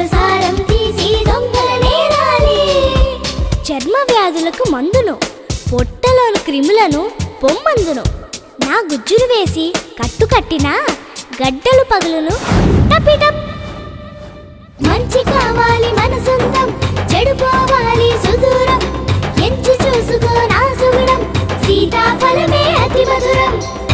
సారం తీసి దొంగల నేరాలి చర్మ వ్యాధులకు మందును పొట్టలోని క్రిములను పొమ్మందును నా గుజ్జును వేసి కట్టు కట్టినా గడ్డలు పగులును టపిటప్ మంచి కావాలి మన సొంతం చెడు పోవాలి సుదూరం ఎంచి చూసుకో నా సుగుణం సీతాఫలమే అతి మధురం